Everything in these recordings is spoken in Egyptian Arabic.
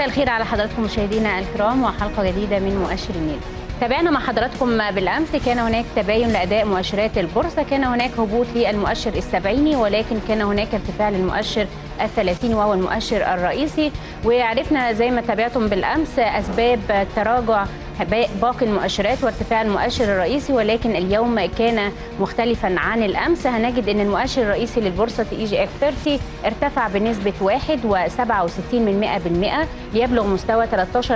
مساء الخير على حضراتكم مشاهدينا الكرام وحلقه جديده من مؤشر النيل تابعنا مع حضراتكم بالامس كان هناك تباين لاداء مؤشرات البورصه كان هناك هبوط للمؤشر السبعيني ولكن كان هناك ارتفاع للمؤشر الثلاثين وهو المؤشر الرئيسي وعرفنا زي ما تابعتم بالامس اسباب تراجع باقي المؤشرات وارتفاع المؤشر الرئيسي ولكن اليوم كان مختلفا عن الامس هنجد ان المؤشر الرئيسي للبورصه اي جي اف 30 ارتفع بنسبه 1.67 من 100% ليبلغ مستوى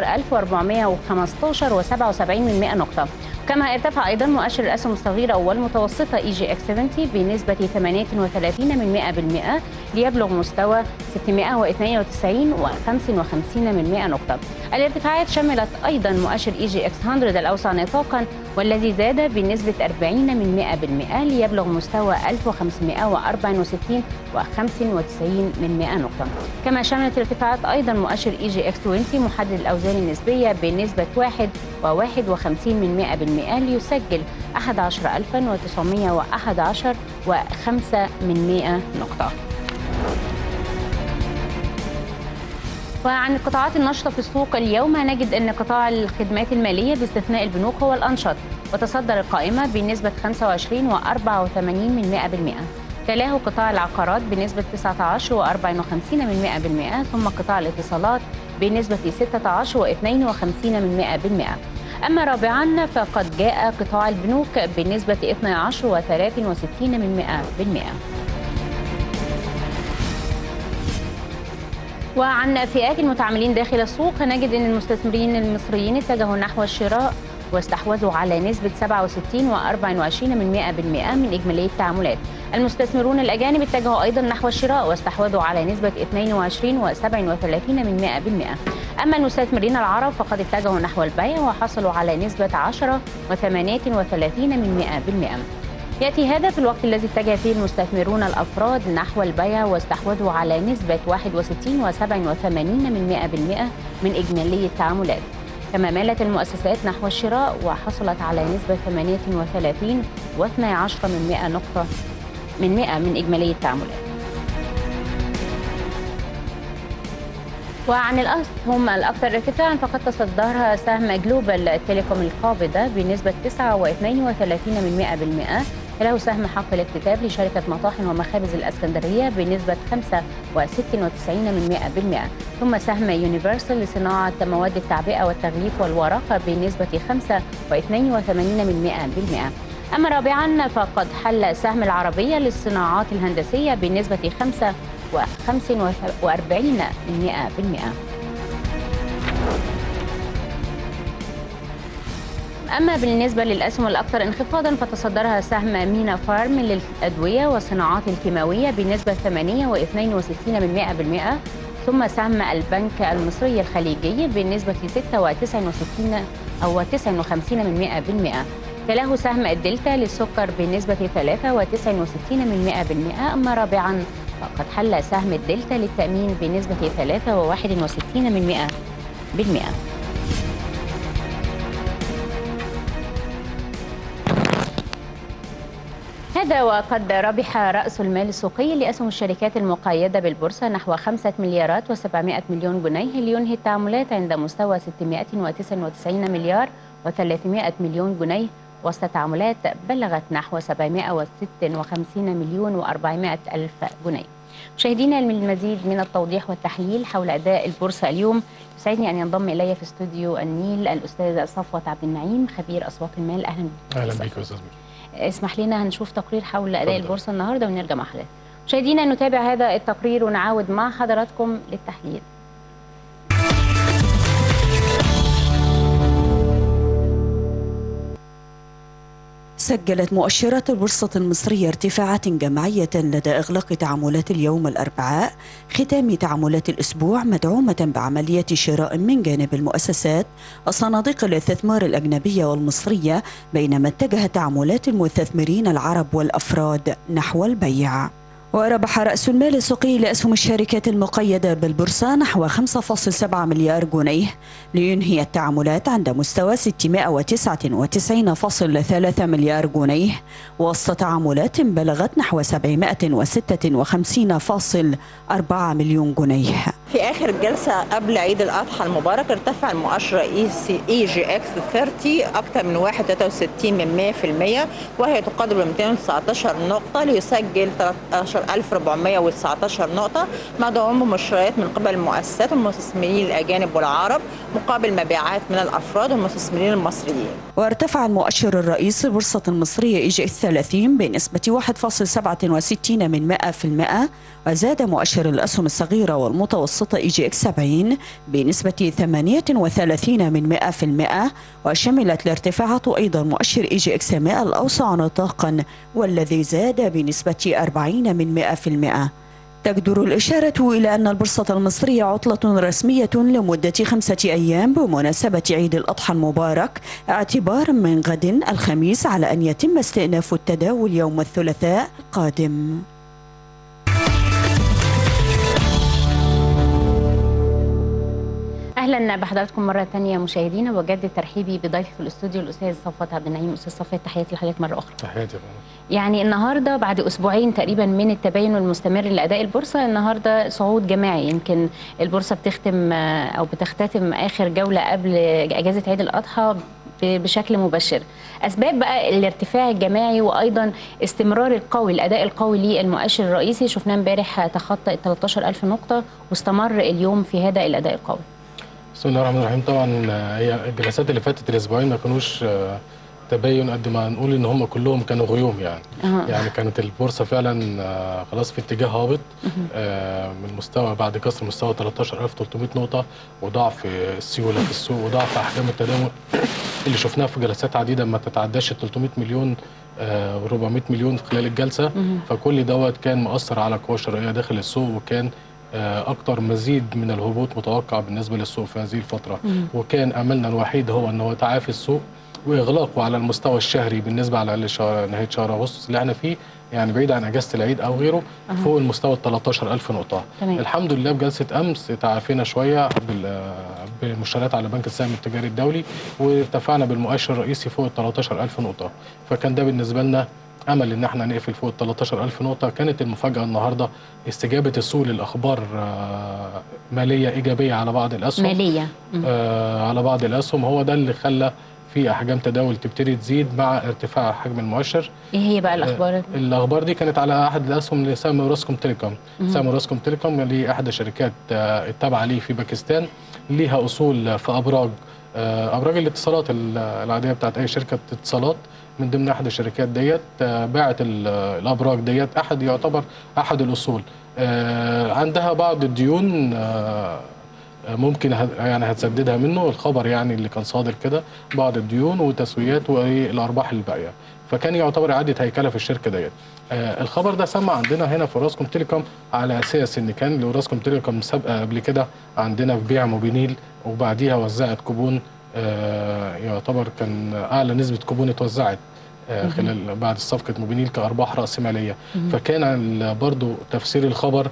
13415 و77 من 100 نقطه كما ارتفع ايضا مؤشر الاسهم الصغيره والمتوسطه اي جي اكس 70 بنسبه 38 من 100% ليبلغ مستوى 692 و55 من 100 نقطه الارتفاعات شملت ايضا مؤشر اي جي اكس 100 الاوسع نطاقا والذي زاد بنسبه 40 من 100% ليبلغ مستوى 1564 و95 من 100 نقطه كما شملت الارتفاعات ايضا مؤشر اي جي اكس 20 محدد الاوزان النسبيه بنسبه 1 و51 من 100% ليسجل 11911 و5 من 100 نقطه وعن القطاعات النشطة في السوق اليوم نجد أن قطاع الخدمات المالية باستثناء البنوك هو الأنشط وتصدر القائمة بنسبة 25 و84 من 100% تلاه قطاع العقارات بنسبة 19 و54 من 100% ثم قطاع الاتصالات بنسبة 16 و52 من 100% أما رابعا فقد جاء قطاع البنوك بنسبة 12 و63 من 100% وعن فئات المتعاملين داخل السوق نجد ان المستثمرين المصريين اتجهوا نحو الشراء واستحوذوا على نسبة 67 و24 من 100% من إجمالية التعاملات المستثمرون الأجانب اتجهوا أيضا نحو الشراء واستحوذوا على نسبة 22 و37 من 100% أما المستثمرين العرب فقد اتجهوا نحو البيع وحصلوا على نسبة 10 و38 من 100% يأتي هذا في الوقت الذي اتجه فيه المستثمرون الأفراد نحو البيع واستحوذوا على نسبة 61 و87 من 100% من إجمالي التعاملات كما مالت المؤسسات نحو الشراء وحصلت على نسبة 38 و12 من 100 نقطة من 100 من إجمالي التعاملات وعن الأسهم الأكثر ارتفاعا فقد تصدرها سهم جلوبال تيليكوم القابضة بنسبة 9.32 من 100% له سهم حق الاكتتاب لشركة مطاحن ومخابز الأسكندرية بنسبة 95 من 100% ثم سهم يونيفرسال لصناعة مواد التعبئة والتغليف والورقة بنسبة 5 من 100% أما رابعا فقد حل سهم العربية للصناعات الهندسية بنسبة 5 و45 من 100% أما بالنسبة للأسهم الأكثر انخفاضا فتصدرها سهم مينا فارم للأدوية والصناعات الكيماوية بنسبة 8 و62 من 100% ثم سهم البنك المصري الخليجي بنسبة 6 و69 أو 59 من 100% تلاه سهم الدلتا للسكر بنسبة 3 و69 من 100% أما رابعا فقد حل سهم الدلتا للتأمين بنسبة 3 و61 من 100% هذا وقد ربح رأس المال السوقي لأسهم الشركات المقيدة بالبورصة نحو 5 مليارات و700 مليون جنيه لينهي التعاملات عند مستوى 699 مليار و300 مليون جنيه وسط تعاملات بلغت نحو 756 مليون و400 ألف جنيه مشاهدينا المزيد من التوضيح والتحليل حول أداء البورصة اليوم يسعدني أن ينضم إلي في استوديو النيل الأستاذ صفوت عبد النعيم خبير أسواق المال أهلا بك أهلا بك أستاذ اسمح لنا هنشوف تقرير حول اداء البورصه النهارده ونرجع مع حضرتك مشاهدينا نتابع هذا التقرير ونعاود مع حضراتكم للتحليل سجلت مؤشرات البورصة المصرية ارتفاعات جماعية لدى إغلاق تعاملات اليوم الأربعاء ختام تعاملات الأسبوع مدعومة بعملية شراء من جانب المؤسسات الصناديق الاستثمار الأجنبية والمصرية بينما اتجهت تعاملات المستثمرين العرب والأفراد نحو البيع وربح رأس المال السوقي لأسهم الشركات المقيدة بالبورصة نحو 5.7 مليار جنيه لينهي التعاملات عند مستوى 699.3 مليار جنيه وسط تعاملات بلغت نحو 756.4 مليون جنيه في اخر جلسه قبل عيد الاضحى المبارك ارتفع المؤشر الرئيسي اي جي اكس 30 اكثر من 1.63 من 100% وهي تقدر ب 219 نقطه ليسجل 13419 نقطه مدعوم بمؤشرات من قبل المؤسسات والمستثمرين الاجانب والعرب مقابل مبيعات من الافراد والمستثمرين المصريين. وارتفع المؤشر الرئيسي البورصة المصرية إي جي 30 بنسبة 1.67 من 100% وزاد مؤشر الأسهم الصغيرة والمتوسطة إي جي إكس 70 بنسبة 38 من 100% وشملت الارتفاعات أيضا مؤشر إي جي إكس 100 الأوسع نطاقا والذي زاد بنسبة 40 من 100% تجدر الإشارة إلى أن البورصة المصرية عطلة رسمية لمدة خمسة أيام بمناسبة عيد الأضحى المبارك اعتبارا من غد الخميس على أن يتم استئناف التداول يوم الثلاثاء القادم اهلا بحضراتكم مره ثانيه مشاهدينا وجدد ترحيبي بضيفي في الاستوديو الاستاذ صفوت عبد النعيم استاذ صفوت تحياتي لحضرتك مره اخرى تحياتي يا فندم. يعني النهارده بعد اسبوعين تقريبا من التباين المستمر لاداء البورصه النهارده صعود جماعي يمكن البورصه بتختم آه، او بتختتم اخر جوله قبل اجازه عيد الاضحى ب- بشكل مبشر اسباب بقى الارتفاع الجماعي وايضا استمرار القوي الاداء القوي للمؤشر الرئيسي شفناه امبارح تخطى ال 13000 نقطه واستمر اليوم في هذا الاداء القوي بسم الله الرحمن الرحيم طبعا آه، هي الجلسات اللي فاتت الاسبوعين ما كانوش آه، تباين قد ما نقول ان هم كلهم كانوا غيوم يعني أها. يعني كانت البورصه فعلا آه، خلاص في اتجاه هابط آه، من مستوى بعد كسر مستوى 13300 نقطه وضعف السيوله في السوق وضعف احجام التداول اللي شفناها في جلسات عديده ما تتعداش ال 300 مليون و400 مليون في خلال الجلسه فكل دوت كان مؤثر على القوى الشرائيه داخل السوق وكان آه، اكتر مزيد من الهبوط متوقع بالنسبه للسوق في هذه الفتره وكان املنا الوحيد هو ان هو تعافي السوق واغلاقه على المستوى الشهري بالنسبه على الاقل شهر نهايه شهر اغسطس اللي احنا فيه يعني بعيد عن اجازه العيد او غيره فوق المستوى ال 13000 نقطه تمام. الحمد لله بجلسه امس تعافينا شويه بال- آه، بالمشتريات على بنك السهم التجاري الدولي وارتفعنا بالمؤشر الرئيسي فوق ال 13000 نقطه فكان ده بالنسبه لنا امل ان احنا نقفل فوق ال 13000 نقطه كانت المفاجاه النهارده استجابه السوق للاخبار آه، ماليه ايجابيه على بعض الاسهم ماليه آه على بعض الاسهم هو ده اللي خلى في احجام تداول تبتدي تزيد مع ارتفاع حجم المؤشر ايه هي بقى الاخبار الاخبار دي كانت على احد الاسهم لسهم اوراسكوم تيليكوم سهم اوراسكوم تيليكوم اللي احدى شركات آه، التابعه ليه في باكستان ليها اصول في ابراج آه، ابراج الاتصالات ال- العاديه بتاعت اي شركه اتصالات من ضمن احد الشركات ديت آه، باعت ال- الابراج ديت احد يعتبر احد الاصول آه، عندها بعض الديون آه، ممكن هت- يعني هتسددها منه الخبر يعني اللي كان صادر كده بعض الديون وتسويات والارباح الباقيه فكان يعتبر اعاده هيكله في الشركه ديت آه الخبر ده سمع عندنا هنا في اوراسكوم تيليكوم على اساس ان كان لاوراسكوم تيليكوم سابقه قبل كده عندنا في بيع موبينيل وبعديها وزعت كوبون آه يعتبر كان اعلى نسبه كوبون اتوزعت آه، خلال بعد صفقه موبينيل كارباح راسماليه فكان ال- برضو تفسير الخبر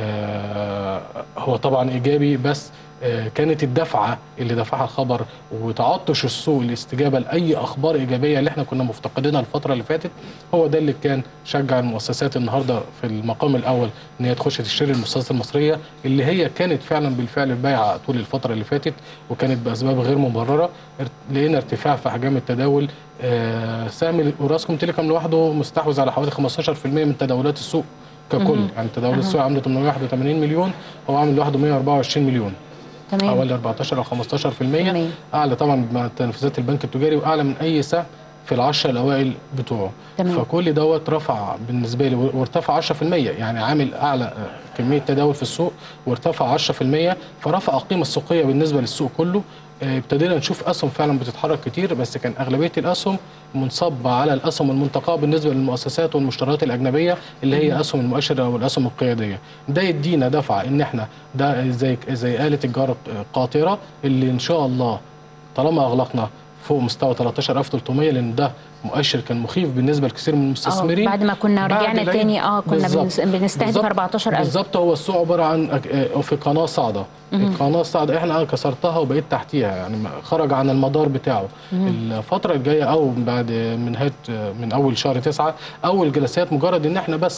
آه، هو طبعا ايجابي بس آه، كانت الدفعه اللي دفعها الخبر وتعطش السوق الاستجابه لاي اخبار ايجابيه اللي احنا كنا مفتقدينها الفتره اللي فاتت هو ده اللي كان شجع المؤسسات النهارده في المقام الاول ان هي تخش تشتري المؤسسات المصريه اللي هي كانت فعلا بالفعل بايعه طول الفتره اللي فاتت وكانت باسباب غير مبرره ارت- لقينا ارتفاع في احجام التداول آه، سهم اوراسكوم تيليكوم لوحده مستحوذ على حوالي 15% من تداولات السوق ككل يعني تداول السوق عامله 881 مليون هو عامل لوحده 124 مليون تمام حوالي 14 او 15% تمام. اعلى طبعا مع تنفيذات البنك التجاري واعلى من اي سهم في العشرة الاوائل بتوعه تمام. فكل دوت رفع بالنسبه لي وارتفع 10% يعني عامل اعلى آه، كميه تداول في السوق وارتفع 10% فرفع القيمه السوقيه بالنسبه للسوق كله آه، ابتدينا نشوف اسهم فعلا بتتحرك كتير بس كان اغلبيه الاسهم منصبه على الاسهم المنتقاه بالنسبه للمؤسسات والمشتريات الاجنبيه اللي هي اسهم المؤشر او الاسهم القياديه ده يدينا دفعه ان احنا ده زي زي آلة الجار قاطره اللي ان شاء الله طالما اغلقنا فوق مستوى 13300 لان ده مؤشر كان مخيف بالنسبه لكثير من اه المستثمرين بعد ما كنا بعد رجعنا العيد. تاني اه كنا بالظبط. بنس- بنستهدف بالظبط. 14000 بالظبط هو السوق عباره عن أك- آه، في قناه صاعده القناه الصاعده احنا كسرتها وبقيت تحتيها يعني ما- خرج عن المدار بتاعه الفتره الجايه او بعد من نهايه من اول شهر تسعة اول جلسات مجرد ان احنا بس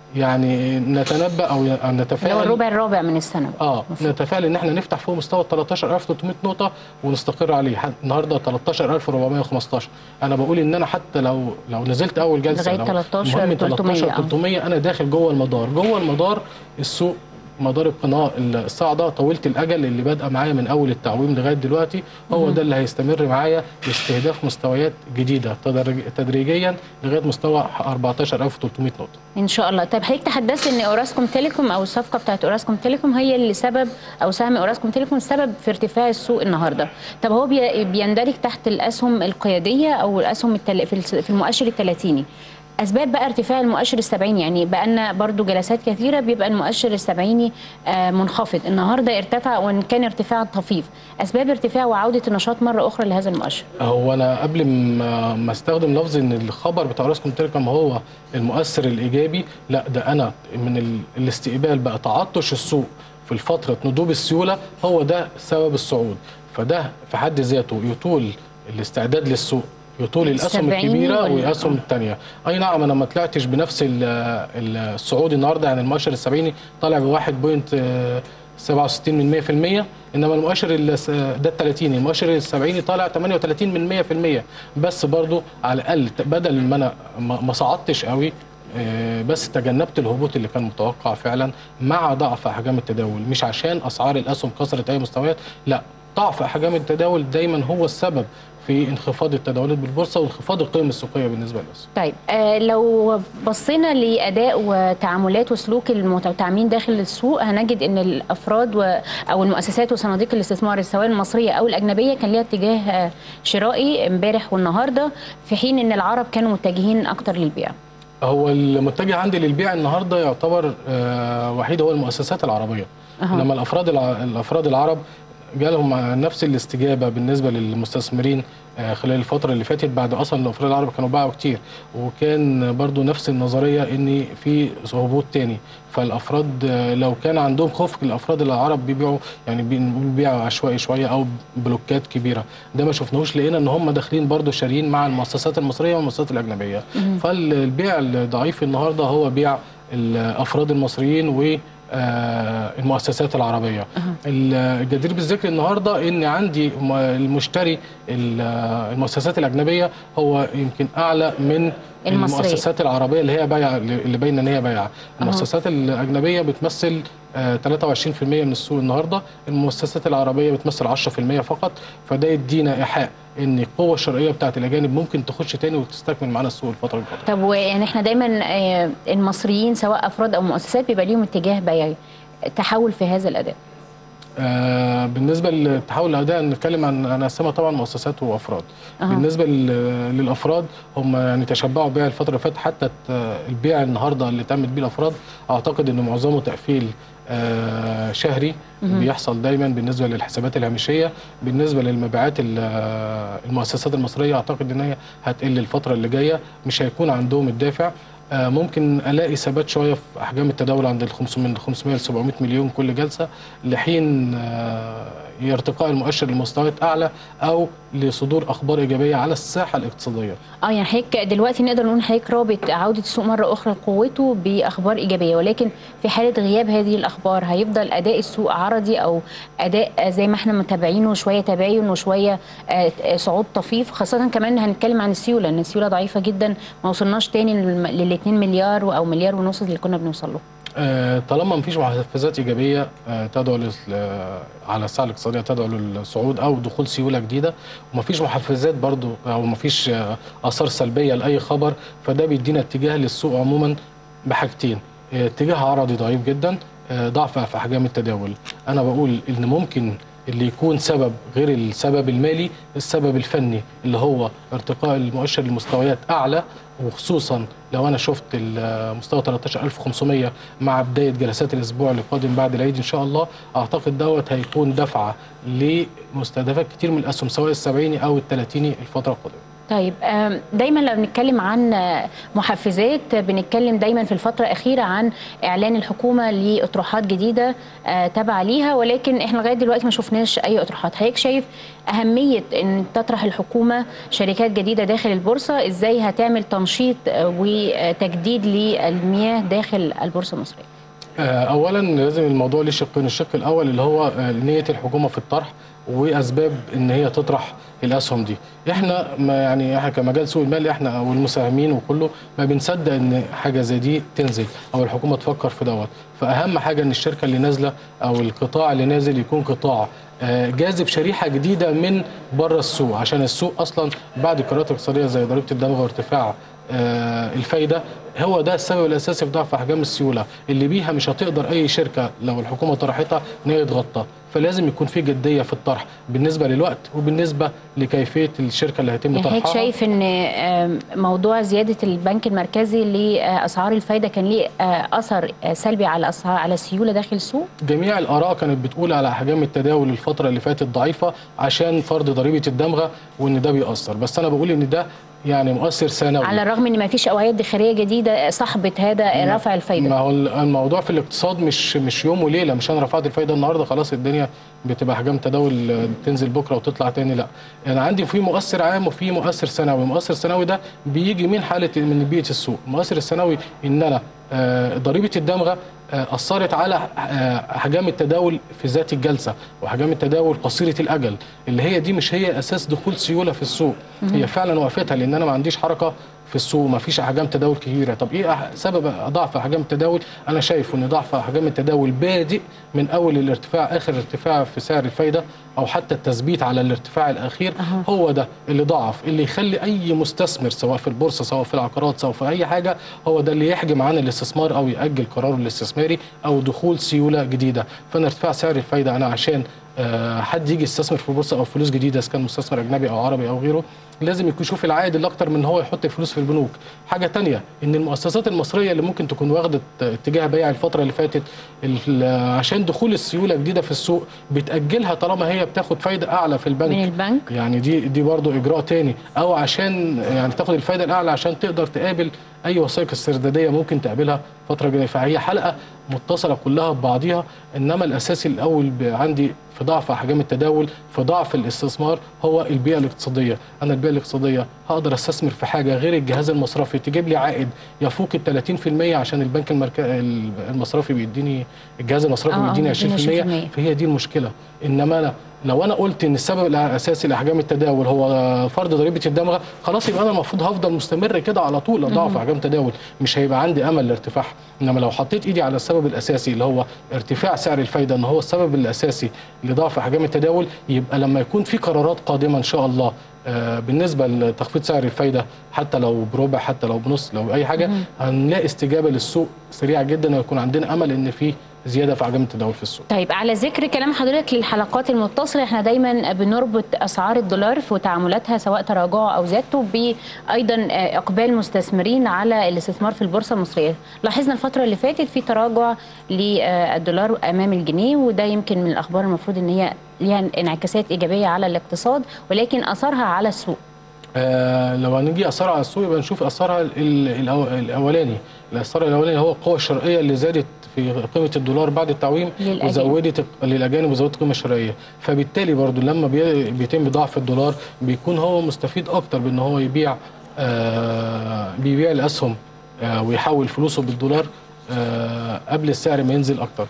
يعني نتنبأ او اللي هو نتفائل الربع الرابع من السنه اه نتفائل ان احنا نفتح فوق مستوى 13300 نقطه ونستقر عليه حد- النهارده 13415 انا بقول ان انا حتى لو لو نزلت اول جلسه لغاية لو 13 المهم 300 13 آه. 300 انا داخل جوه المدار جوه المدار السوق مدار القناه الصاعده طويله الاجل اللي بادئه معايا من اول التعويم لغايه دلوقتي هو ده اللي هيستمر معايا لاستهداف مستويات جديده تدرج- تدريجيا لغايه مستوى 14300 نقطه ان شاء الله طيب حضرتك تحدثت ان اوراسكوم تيليكوم او الصفقه بتاعت اوراسكوم تيليكوم هي اللي سبب او سهم اوراسكوم تيليكوم السبب في ارتفاع السوق النهارده طب هو بي- بيندرج تحت الاسهم القياديه او الاسهم التل... في الس- في المؤشر الثلاثيني اسباب بقى ارتفاع المؤشر السبعيني يعني بقى لنا برضو جلسات كثيره بيبقى المؤشر السبعيني آه، منخفض النهارده ارتفع وان كان ارتفاع طفيف اسباب ارتفاع وعوده النشاط مره اخرى لهذا المؤشر هو انا قبل ما ما استخدم لفظ ان الخبر بتاع راسكوم تيليكوم هو المؤثر الايجابي لا ده انا من ال- الاستقبال بقى تعطش السوق في فتره ندوب السيوله هو ده سبب الصعود فده في حد ذاته يطول الاستعداد للسوق يطول الاسهم السبعيني الكبيره ولا- والاسهم الثانيه اي نعم انا ما طلعتش بنفس ال- ال- الصعود النهارده يعني المؤشر السبعيني طالع ب 1.67 من 100% انما المؤشر الس- ده ال 30 المؤشر السبعيني طالع 38 من 100% بس برضو على الاقل ت- بدل ما انا ما ما صعدتش قوي آه، بس تجنبت الهبوط اللي كان متوقع فعلا مع ضعف احجام التداول مش عشان اسعار الاسهم كسرت اي مستويات لا ضعف احجام التداول دايما هو السبب في انخفاض التداولات بالبورصه وانخفاض القيم السوقيه بالنسبه للاسهم طيب آه لو بصينا لاداء وتعاملات وسلوك المتعاملين داخل السوق هنجد ان الافراد و او المؤسسات وصناديق الاستثمار سواء المصريه او الاجنبيه كان ليها اتجاه آه، شرائي امبارح والنهارده في حين ان العرب كانوا متجهين اكتر للبيع هو المتجه عندي للبيع النهارده يعتبر آه، وحيد هو المؤسسات العربيه أها. لما الافراد الع- الافراد العرب جالهم نفس الاستجابه بالنسبه للمستثمرين آه، خلال الفتره اللي فاتت بعد اصلا الافراد العرب كانوا باعوا كتير وكان برضو نفس النظريه ان في هبوط تاني فالافراد آه، لو كان عندهم خوف الافراد العرب بيبيعوا يعني بنقول بيبيعوا عشوائي شويه او بلوكات كبيره ده ما شفناهوش لقينا ان هم داخلين برضو شاريين مع المؤسسات المصريه والمؤسسات الاجنبيه فالبيع الضعيف النهارده هو بيع الافراد المصريين و آه، المؤسسات العربية الجدير بالذكر النهاردة ان عندي م- المشتري ال- آه، المؤسسات الأجنبية هو يمكن أعلى من المصرية. المؤسسات العربية اللي هي بايعة اللي باينة ان هي بايعة المؤسسات الأجنبية بتمثل آه، 23% من السوق النهارده المؤسسات العربيه بتمثل 10% فقط فده يدينا ايحاء ان القوه الشرائيه بتاعت الاجانب ممكن تخش تاني وتستكمل معانا السوق الفتره القادمه طب ويعني احنا دايما آه، المصريين سواء افراد او مؤسسات بيبقى ليهم اتجاه بيعي تحول في هذا الاداء آه بالنسبه لتحول الاداء نتكلم عن هنقسمها طبعا مؤسسات وافراد أها. بالنسبه لل- للافراد هم يعني تشبعوا بيع الفتره اللي فاتت حتى الت- البيع النهارده اللي تمت بيه الافراد اعتقد ان معظمه تقفيل آه شهري بيحصل دايما بالنسبه للحسابات الهامشيه بالنسبه للمبيعات ال- آه، المؤسسات المصريه اعتقد ان هي هتقل الفتره اللي جايه مش هيكون عندهم الدافع آه، ممكن الاقي ثبات شويه في احجام التداول عند ال 500 من 500 ل 700 مليون كل جلسه لحين آه، ارتقاء المؤشر لمستويات اعلى او لصدور اخبار ايجابيه على الساحه الاقتصاديه. اه يعني حضرتك دلوقتي نقدر نقول حضرتك رابط عوده السوق مره اخرى لقوته باخبار ايجابيه ولكن في حاله غياب هذه الاخبار هيفضل اداء السوق عرضي او اداء زي ما احنا متابعينه شويه تباين وشويه آه، آه، صعود طفيف خاصه كمان هنتكلم عن السيوله ان السيوله ضعيفه جدا ما وصلناش تاني لل 2 مليار او مليار ونص اللي كنا بنوصل له. آه، طالما مفيش محفزات ايجابيه آه، تدعو لل- آه، على الساحه الاقتصاديه تدعو للصعود او دخول سيوله جديده ومفيش محفزات برضو او مفيش آه، اثار سلبيه لاي خبر فده بيدينا اتجاه للسوق عموما بحاجتين آه، اتجاه عرضي ضعيف جدا آه، ضعف في احجام التداول انا بقول ان ممكن اللي يكون سبب غير السبب المالي السبب الفني اللي هو ارتقاء المؤشر لمستويات اعلى وخصوصا لو انا شفت المستوى 13500 مع بدايه جلسات الاسبوع القادم بعد العيد ان شاء الله اعتقد دوت هيكون دفعه لمستهدفات كتير من الاسهم سواء السبعيني او الثلاثيني الفتره القادمه طيب آم، دايما لما بنتكلم عن آه، محفزات بنتكلم دايما في الفتره الاخيره عن اعلان الحكومه لاطروحات جديده آه، تابعه ليها ولكن احنا لغايه دلوقتي ما شفناش اي اطروحات حضرتك شايف اهميه ان تطرح الحكومه شركات جديده داخل البورصه ازاي هتعمل تنشيط آه، وتجديد للمياه داخل البورصه المصريه آه، اولا لازم الموضوع ليه شقين الشق الاول اللي هو آه، نيه الحكومه في الطرح واسباب ان هي تطرح الاسهم دي احنا ما يعني احنا كمجال سوق المال احنا والمساهمين وكله ما بنصدق ان حاجه زي دي تنزل او الحكومه تفكر في دوت فاهم حاجه ان الشركه اللي نازله او القطاع اللي نازل يكون قطاع آه، جاذب شريحه جديده من بره السوق عشان السوق اصلا بعد القرارات الاقتصاديه زي ضريبه الدمغ وارتفاع آه، الفايده هو ده السبب الاساسي في ضعف احجام السيوله اللي بيها مش هتقدر اي شركه لو الحكومه طرحتها ان هي تغطى فلازم يكون في جديه في الطرح بالنسبه للوقت وبالنسبه لكيفيه الشركه اللي هيتم يعني حضرتك طرحها شايف ان آم، موضوع زياده البنك المركزي لاسعار الفايده كان ليه آه، اثر آه، سلبي على اسعار على السيوله داخل السوق جميع الاراء كانت بتقول على احجام التداول الفتره اللي فاتت ضعيفه عشان فرض ضريبه الدمغه وان ده بيأثر بس انا بقول ان ده يعني مؤثر ثانوي على الرغم ان ما فيش اوعيه ادخاريه جديده صاحبت هذا رفع ما الفايده هو الموضوع في الاقتصاد مش مش يوم وليله مش انا رفعت الفايده النهارده خلاص الدنيا بتبقى احجام تداول آه، تنزل بكره وتطلع تاني لا انا عندي في مؤثر عام وفي مؤثر سنوي المؤثر السنوي ده بيجي من حاله من بيئه السوق المؤثر السنوي ان انا آه، ضريبه الدمغه آه، اثرت على آه، احجام التداول في ذات الجلسه واحجام التداول قصيره الاجل اللي هي دي مش هي اساس دخول سيوله في السوق هي فعلا وقفتها لان انا ما عنديش حركه في السوق ما فيش احجام تداول كبيره طب ايه أح- سبب ضعف احجام التداول انا شايف ان ضعف احجام التداول بادئ من اول الارتفاع اخر ارتفاع في سعر الفايده او حتى التثبيت على الارتفاع الاخير أها. هو ده اللي ضعف اللي يخلي اي مستثمر سواء في البورصه سواء في العقارات سواء في اي حاجه هو ده اللي يحجم عن الاستثمار او ياجل قراره الاستثماري او دخول سيوله جديده فانا ارتفاع سعر الفايده انا عشان آه، حد يجي يستثمر في البورصه او فلوس جديده اذا كان مستثمر اجنبي او عربي او غيره لازم يكون يشوف العائد اللي اكتر من ان هو يحط الفلوس في البنوك حاجه تانية ان المؤسسات المصريه اللي ممكن تكون واخده اتجاه بيع الفتره اللي فاتت ال- عشان دخول السيوله جديده في السوق بتاجلها طالما هي بتاخد فايده اعلى في البنك من البنك يعني دي دي برضه اجراء تاني او عشان يعني تاخد الفايده الاعلى عشان تقدر تقابل اي وثائق استرداديه ممكن تقابلها فتره جايه فهي حلقه متصله كلها ببعضيها انما الاساسي الاول ب- عندي في ضعف احجام التداول في ضعف الاستثمار هو البيئه الاقتصاديه انا البيئه الاقتصاديه هقدر استثمر في حاجه غير الجهاز المصرفي تجيب لي عائد يفوق ال 30% عشان البنك المرك... المصرفي بيديني الجهاز المصرفي آه، آه، بيديني 20% بيديني 20%. فهي دي المشكله انما انا لو انا قلت ان السبب الاساسي لاحجام التداول هو فرض ضريبه الدمغه خلاص يبقى انا المفروض هفضل مستمر كده على طول اضاعف احجام تداول مش هيبقى عندي امل لارتفاعها انما لو حطيت ايدي على السبب الاساسي اللي هو ارتفاع سعر الفايده ان هو السبب الاساسي لضعف احجام التداول يبقى لما يكون في قرارات قادمه ان شاء الله آه، بالنسبه لتخفيض سعر الفايده حتى لو بربع حتى لو بنص لو اي حاجه هنلاقي استجابه للسوق سريعه جدا ويكون عندنا امل ان في زياده في احجام التداول في السوق طيب على ذكر كلام حضرتك للحلقات المتصله احنا دايما بنربط اسعار الدولار في تعاملاتها سواء تراجعه او زيادته بايضا آه، اقبال مستثمرين على الاستثمار في البورصه المصريه لاحظنا الفتره اللي فاتت في تراجع للدولار امام الجنيه وده يمكن من الاخبار المفروض ان هي ليها انعكاسات ايجابيه على الاقتصاد ولكن اثرها على السوق آه لو هنيجي اثرها على السوق يبقى نشوف اثرها ال- الأو- الاولاني الاثر الاولاني هو القوه الشرائيه اللي زادت في قيمه الدولار بعد التعويم للأجانب. وزودت للاجانب وزودت القيمه الشرائيه فبالتالي برضو لما بي- بيتم ضعف الدولار بيكون هو مستفيد اكتر بان هو يبيع آه بيبيع الاسهم آه ويحول فلوسه بالدولار آه قبل السعر ما ينزل اكتر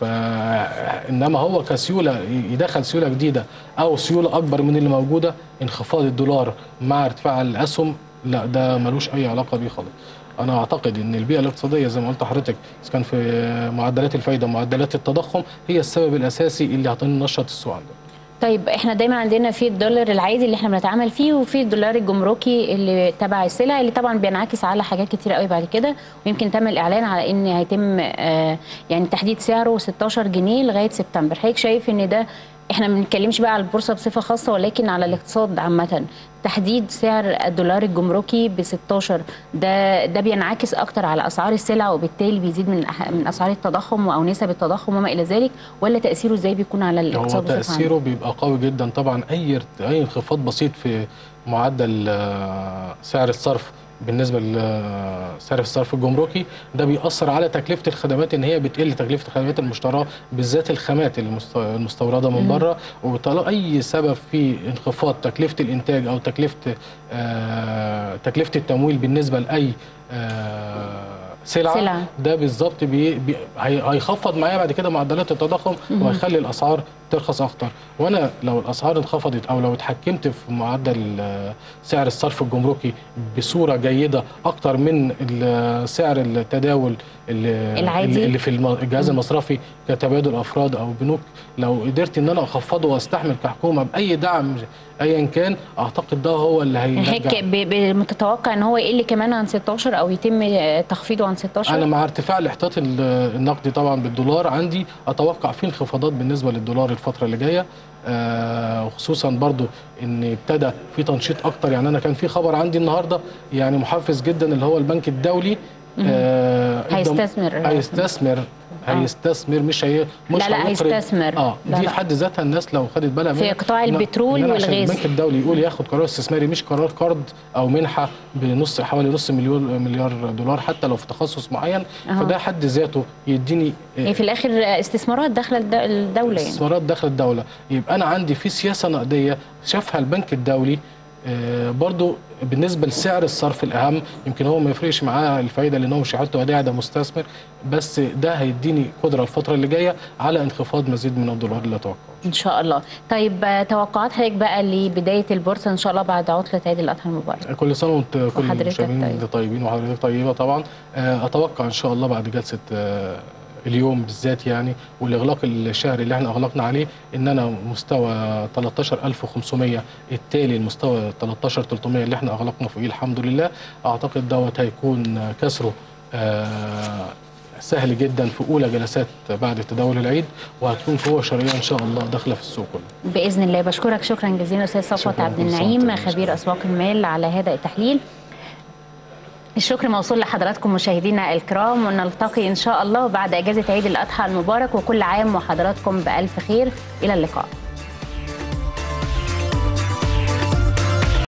فانما هو كسيوله يدخل سيوله جديده او سيوله اكبر من اللي موجوده انخفاض الدولار مع ارتفاع الاسهم لا ده ملوش اي علاقه بيه خالص انا اعتقد ان البيئه الاقتصاديه زي ما قلت لحضرتك اذا كان في معدلات الفايده معدلات التضخم هي السبب الاساسي اللي هتنشط السوق عندنا طيب احنا دايما عندنا في الدولار العادي اللي احنا بنتعامل فيه وفي الدولار الجمركي اللي تبع السلع اللي طبعا بينعكس على حاجات كتير قوي بعد كده ويمكن تم الاعلان على ان هيتم آه يعني تحديد سعره 16 جنيه لغايه سبتمبر حضرتك شايف ان ده احنا ما بنتكلمش بقى على البورصه بصفه خاصه ولكن على الاقتصاد عامه تحديد سعر الدولار الجمركي ب 16 ده ده بينعكس اكتر على اسعار السلع وبالتالي بيزيد من أح- من اسعار التضخم او نسب التضخم وما الى ذلك ولا تاثيره ازاي بيكون على هو الاقتصاد بصفه عامه تأثيره بيبقى قوي جدا طبعا أي ارت- أي انخفاض بسيط في معدل آه، سعر الصرف بالنسبة لسعر الصرف الجمركي ده بيأثر على تكلفة الخدمات إن هي بتقل تكلفة الخدمات المشتراه بالذات الخامات المست- المستوردة من بره وطالما أي سبب في انخفاض تكلفة الإنتاج أو تكلفة آه، تكلفة التمويل بالنسبة لأي آه، سلعة, سلعة. ده بالظبط بي بي هي- هيخفض معايا بعد كده معدلات التضخم وهيخلي الاسعار ترخص اكتر وانا لو الاسعار انخفضت او لو اتحكمت في معدل آه، سعر الصرف الجمركي بصوره جيده اكتر من ال- سعر التداول اللي العادي. اللي- اللي في الم- الجهاز المصرفي كتبادل افراد او بنوك لو قدرت ان انا اخفضه واستحمل كحكومه باي دعم ايا كان اعتقد ده هو اللي هيرجع هيك ب- ب- متتوقع ان هو يقل كمان عن 16 او يتم آه، تخفيضه عن 16 انا مع ارتفاع الاحتياط ال- النقدي طبعا بالدولار عندي اتوقع فيه انخفاضات بالنسبه للدولار الفتره اللي جايه آه، وخصوصا برضو ان ابتدى في تنشيط اكتر يعني انا كان في خبر عندي النهارده يعني محفز جدا اللي هو البنك الدولي آه، ادى- هيستثمر. هيستثمر هيستثمر مش هي مش لا، لا، هيقرض. هيستثمر. اه لا، دي لا. في حد ذاتها الناس لو خدت بالها في منها قطاع إن- البترول إن أنا عشان والغاز. البنك الدولي يقول ياخد قرار استثماري مش قرار قرض او منحه بنص حوالي نص مليون مليار دولار حتى لو في تخصص معين أها. فده حد ذاته يديني يعني في الاخر آه، استثمارات داخله الد- الدوله يعني استثمارات داخل الدوله يبقى انا عندي في سياسه نقديه شافها البنك الدولي آه، برضو بالنسبه لسعر الصرف الاهم يمكن هو ما يفرقش معاه الفايده لان هو مش هيحط ودائع ده مستثمر بس ده هيديني قدره الفتره اللي جايه على انخفاض مزيد من الدولار اللي اتوقعه ان شاء الله طيب آه، توقعات حضرتك بقى لبدايه البورصه ان شاء الله بعد عطله عيد الاضحى المبارك كل سنه وانت كل وحضرتك المشاهدين طيب. طيبين وحضرتك طيبه طبعا آه، اتوقع ان شاء الله بعد جلسه آه، اليوم بالذات يعني والاغلاق الشهري اللي احنا اغلقنا عليه ان انا مستوى 13500 التالي المستوى 13300 اللي احنا اغلقنا فوقيه الحمد لله اعتقد دوت هيكون كسره آه، سهل جدا في اولى جلسات بعد تداول العيد وهتكون قوه شرائيه ان شاء الله داخله في السوق كله باذن الله بشكرك شكرا جزيلا استاذ صفوت شكراً. عبد كل سنة النعيم وأنت طيب. خبير اسواق المال على هذا التحليل الشكر موصول لحضراتكم مشاهدينا الكرام ونلتقي ان شاء الله بعد اجازه عيد الاضحى المبارك وكل عام وحضراتكم بالف خير الى اللقاء